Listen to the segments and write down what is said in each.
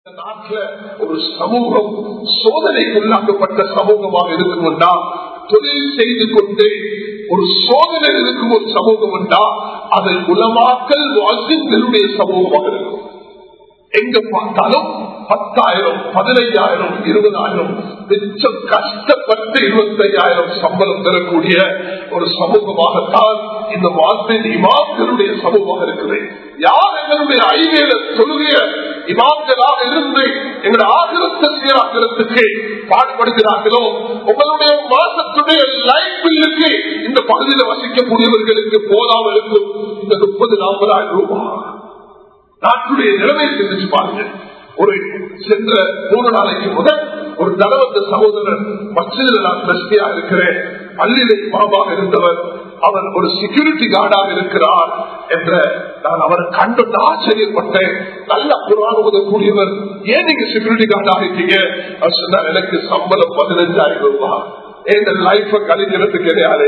நாட்டில் ஒரு சமூகம் சோதனைக்குள்ளாக்கப்பட்ட சமூகமாக இருக்கும்டா தொழில் செய்து கொண்டு ஒரு சோதனை இருக்கும் ஒரு சமூகம் உண்டா அது உலமாக்கல் வாழ்க்கைகளுடைய சமூகமாக இருக்கும் எங்க பார்த்தாலும் பத்தாயிரம் பதினைஞ்சாயிரம் இருபதாயிரம் மிச்சம் கஷ்டப்பட்டு இருபத்தையாயிரம் சம்பளம் பெறக்கூடிய ஒரு சமூகமாகத்தான் இந்த வாழ்க்கையின் இமாம்களுடைய சமூகமாக இருக்குது யார் எங்களுடைய ஐவேல தொழுகைய இமாம்களாக இருந்து எங்களுடைய ஆகிரத்தை சீராக்கிறதுக்கு பாடுபடுகிறார்களோ உங்களுடைய மாசத்துடைய லைஃப் பில்லுக்கு இந்த பகுதியில் வசிக்கக்கூடியவர்களுக்கு போதாமல் இருக்கும் இந்த முப்பது நாற்பதாயிரம் ரூபாய் நாட்டுடைய நிலைமை சிந்திச்சு பாருங்க ஒரு சென்ற மூணு நாளைக்கு முதல் ஒரு தடவந்த சகோதரர் மச்சிதில் நான் பிரஸ்தியா இருக்கிறேன் பள்ளியிலே இமாமாக இருந்தவர் அவர் ஒரு செக்யூரிட்டி கார்டாக இருக்கிறார் என்ற நான் அவரை கண்டு ஆச்சரியப்பட்டேன் நல்ல குரான் உதவக்கூடியவர் ஏன் நீங்க செக்யூரிட்டி கார்டாக இருக்கீங்க அவர் சொன்னார் எனக்கு சம்பளம் பதினஞ்சாயிரம் ரூபாய் என் லைஃப கழிக்கிறதுக்கு இடையாலே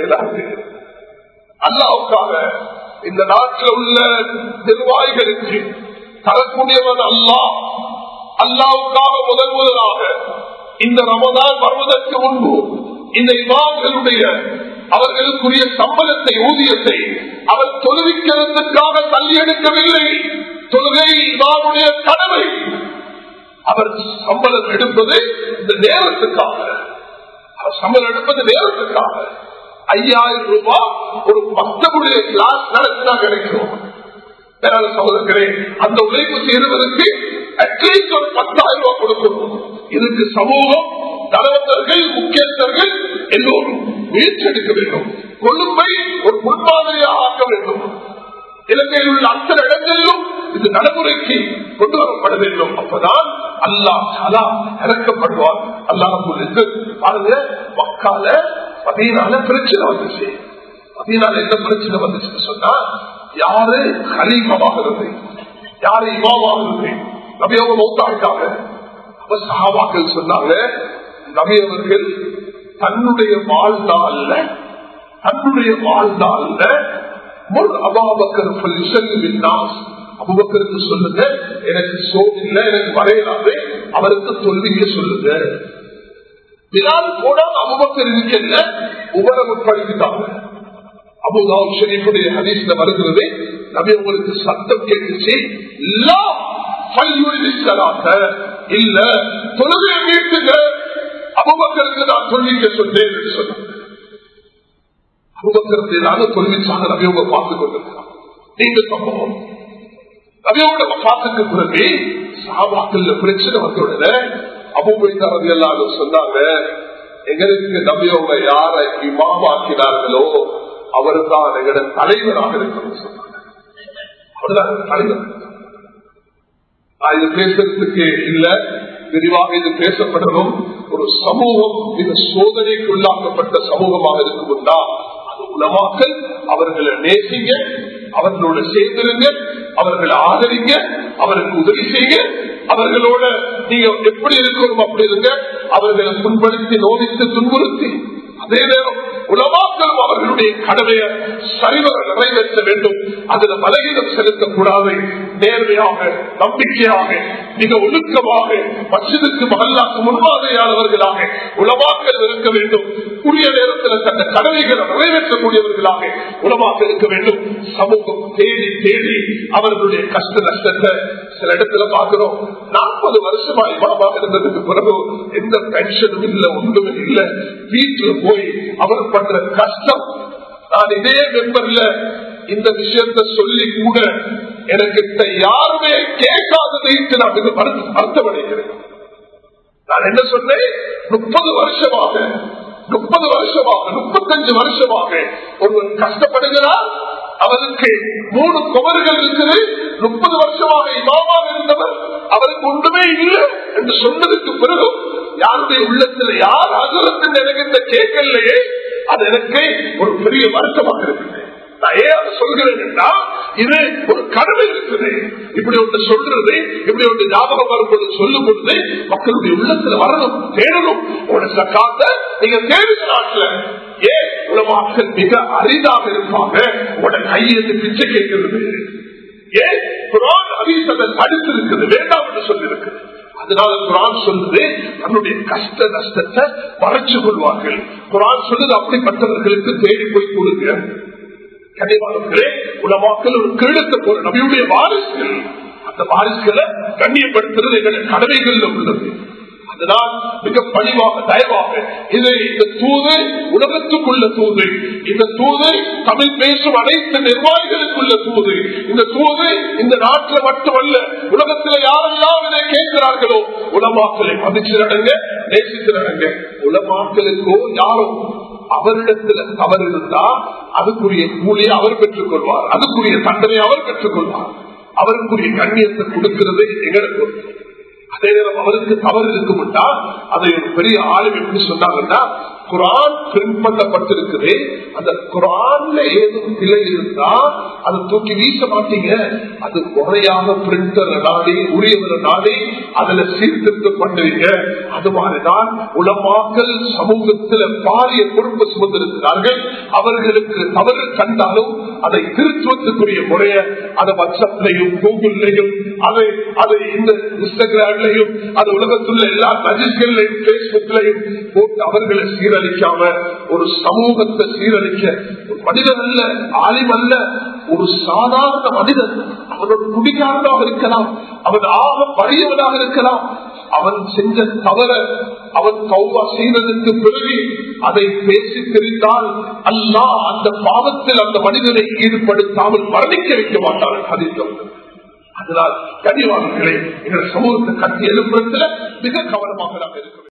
அல்லாவுக்காக இந்த நாட்டில் உள்ள நிர்வாகிகளுக்கு தரக்கூடியவன் அல்லா அல்லாவுக்காக முதல் முதலாக இந்த ரமதான் வருவதற்கு முன்பு இந்த இமாம்களுடைய அவர்களுக்குரிய சம்பளத்தை ஊதியத்தை அவர் தொழுவிக்கிறதுக்காக தள்ளி எடுக்கவில்லை தொழுகை இமாமுடைய கடமை அவர் சம்பளம் எடுப்பது இந்த நேரத்துக்காக அவர் சம்பளம் எடுப்பது நேரத்துக்காக ஐயாயிரம் ரூபாய் ஒரு பக்தனுடைய கிளாஸ் நடத்தினா கிடைக்கும் சகோதரர்களே அந்த உழைப்பு செய்வதற்கு அட்லீஸ்ட் ஒரு பத்தாயிரம் ரூபாய் கொடுக்கணும் இதுக்கு சமூகம் தலைவர்கள் முக்கியஸ்தர்கள் எல்லோரும் முயற்சி எடுக்க வேண்டும் கொழும்பை ஒரு முன்மாதிரியாக ஆக்க வேண்டும் இலங்கையில் உள்ள அத்தனை இடங்களிலும் இது நடைமுறைக்கு கொண்டு வரப்பட வேண்டும் அப்பதான் அல்லாஹ் அலா இறக்கப்படுவார் அல்லாஹ் பாருங்க மக்கால பதினால பிரச்சனை வந்துச்சு பதினால என்ன பிரச்சனை வந்துச்சுன்னு சொன்னா யாரு ஹலீஃபமாகிறது யாரு இமாமாகிறது நபியவங்க மௌத்தாக்காங்க அப்ப சகாபாக்கள் சொன்னாங்க நபியவர்கள் தன்னுடைய வாழ்நாள்ல தன்னுடைய வாழ்நாள்ல முன் அபாபக்கர் அபுபக்கருக்கு சொல்லுங்க எனக்கு சோதில்ல எனக்கு வரையலாது அவருக்கு தொல்விக்க சொல்லுங்க பிலால் கூட அபுபக்கர் இருக்கல உபரம் உட்படுத்திட்டாங்க அபுதாவு ஷரீஃபுடைய ஹதீஸ்ல வருகிறது நபி உங்களுக்கு சத்தம் கேட்டுச்சு இல்ல தொழுகை மீட்டுங்க அபுபக்கருக்கு நான் தொழிக்க சொன்னேன் என்று சொன்னாங்க அபுபக்கருக்கு நானும் தொழிற்சாக நபியோக பார்த்து கொண்டிருக்கிறான் நீங்க சம்பவம் நபியோட பார்த்துக்கு பிறகு சாபாக்கல்ல பிரச்சனை வந்தோட அபுபைதா ரவி எல்லாரும் சொன்னாங்க எங்களுக்கு நபியோக யார இமாமாக்கினார்களோ அவர் தான் எங்களோட தலைவராக இருக்கணும் சொன்னாங்க அவர்தான் தலைவர் இது பேசுறதுக்கு இல்ல விரிவாக இது பேசப்படணும் ஒரு சமூகம் இது சோதனைக்கு உள்ளாக்கப்பட்ட சமூகமாக இருக்கும்டா அது உலமாக்கல் அவர்களை நேசிங்க அவர்களோட சேர்ந்திருங்க அவர்களை ஆதரிங்க அவருக்கு உதவி செய்யுங்க அவர்களோட நீங்க எப்படி இருக்கணும் அப்படி இருங்க அவர்களை புண்படுத்தி நோவித்து துன்புறுத்தி அதே நேரம் உலமாக்களும் அவர்களுடைய கடமையை சரிவர நிறைவேற்ற வேண்டும் அதுல பலகீனம் செலுத்தக்கூடாது நேர்மையாக நம்பிக்கையாக மிக ஒழுக்கமாக மசிதுக்கு மகல்லாக்கு முன்மாதிரியானவர்களாக உலமாக்கள் இருக்க வேண்டும் உரிய நேரத்தில் தந்த கடமைகளை நிறைவேற்றக்கூடியவர்களாக உலமாக்க இருக்க வேண்டும் சமூகம் தேடி தேடி அவர்களுடைய கஷ்ட நஷ்டத்தை சில இடத்துல பார்க்கிறோம் நாற்பது வருஷமா இமாமாக இருந்ததுக்கு பிறகு எந்த பென்ஷனும் இல்லை ஒன்றுமே இல்லை வீட்டுல போய் அவர் பண்ற கஷ்டம் நான் இதே மெம்பர்ல இந்த விஷயத்த சொல்லி கூட எனக்கு யாருமே கேட்காததைக்கு நான் இது அர்த்தம் அடைகிறேன் நான் என்ன சொன்னேன் முப்பது வருஷமாக முப்பது வருஷமாக முப்பத்தஞ்சு வருஷமாக ஒருவன் கஷ்டப்படுகிறார் அவருக்கு மூணு குமர்கள் இருக்குது முப்பது வருஷமாக இமாமாக இருந்தவர் அவருக்கு ஒன்றுமே இல்லை என்று சொன்னதுக்கு பிறகு யாருடைய உள்ளத்துல யார் அகலத்தில் எனக்கு கேட்கலையே அது எனக்கு ஒரு பெரிய வருத்தமாக இருக்குது நான் ஏன் அதை சொல்கிறேன்னா இது ஒரு கடமை இருக்குது இப்படி ஒன்று சொல்றது இப்படி ஒன்று ஞாபகம் வரும்போது சொல்லும் பொழுது மக்களுடைய உள்ளத்துல வரணும் தேடணும் உங்களோட சக்காத்த நீங்க தேடுங்க நாட்டுல ஏன் உலமாக்கள் மிக அரிதாக இருப்பாங்க உங்களோட கையெழுத்து பிச்சை கேட்கிறது ஏன் குரான் ஹதீஸ் அதை தடுத்திருக்குது வேண்டாம் என்று சொல்லியிருக்குது அதனால குரான் சொல்லுது தன்னுடைய கஷ்ட நஷ்டத்தை மறைச்சு கொள்வார்கள் குரான் சொல்லுது அப்படிப்பட்டவர்களுக்கு தேடி போய் கொடுங்க கனிவாளர்களே உலமாக்கள் ஒரு கீழத்தை போற நபியுடைய வாரிசுகள் அந்த வாரிசுகளை கண்ணியப்படுத்துறது எங்களுடைய கடமைகள்ல உள்ளது அதனால் மிக பணிவாக தயவாக இதை இந்த தூது உலகத்துக்குள்ள தூது இந்த தூது தமிழ் பேசும் அனைத்து நிர்வாகிகளுக்குள்ள தூது இந்த தூது இந்த நாட்டில் மட்டுமல்ல உலகத்தில் யாரெல்லாம் இதை கேட்கிறார்களோ உலமாக்களை மதிச்சு நடங்க நேசித்து நடங்க உலமாக்களுக்கோ யாரோ அவரிடத்துல தவறு இருந்தா அதுக்குரிய கூலியை அவர் பெற்றுக் கொள்வார் அதுக்குரிய தண்டனை அவர் பெற்றுக் கொள்வார் அவருக்குரிய கண்ணியத்தை கொடுக்கிறது எங்களுக்கு அதே நேரம் அவருக்கு தவறு இருக்கும்டா அதை ஒரு பெரிய ஆளும் எப்படி சொன்னாங்கன்னா குரான் பிரிண்ட் பண்ணப்பட்டிருக்குது அந்த குரான்ல ஏதும் பிழை இருந்தா அதை தூக்கி வீச மாட்டீங்க அது முறையாக பிரிண்டர் நாடி உரியவர் நாடி அதுல சீர்திருத்தம் பண்ணுவீங்க அது மாதிரிதான் உலமாக்கல் சமூகத்துல பாரிய பொறுப்பு சுமந்திருக்கிறார்கள் அவர்களுக்கு தவறு கண்டாலும் அதை திருத்துவத்துக்குரிய முறைய அதை வாட்ஸ்அப்லையும் கூகுள்லையும் அதை அதை இந்த இன்ஸ்டாகிராம்லையும் அது உலகத்துள்ள எல்லா நஜிஸ்கள்லையும் பேஸ்புக்லையும் போட்டு அவர்களை சீரழிக்காம ஒரு சமூகத்தை சீரழிக்க ஒரு மனிதன் அல்ல ஆலிம் அல்ல ஒரு சாதாரண மனிதன் அவனோட குடிகாரனாக இருக்கலாம் அவன் ஆக பரியவனாக இருக்கலாம் அவன் செஞ்ச தவற அவன் கௌவா செய்ததற்கு பிறகு அதை பேசி தெரிந்தால் அல்லா அந்த பாவத்தில் அந்த மனிதனை ஈடுபடுத்தாமல் மரணிக்க வைக்க மாட்டார்கள் அதிகம் அதனால் கனிவாளர்களே எங்கள் சமூகத்தை கட்டி எழுப்புறதுல மிக கவனமாக நாம் இருக்க வேண்டும்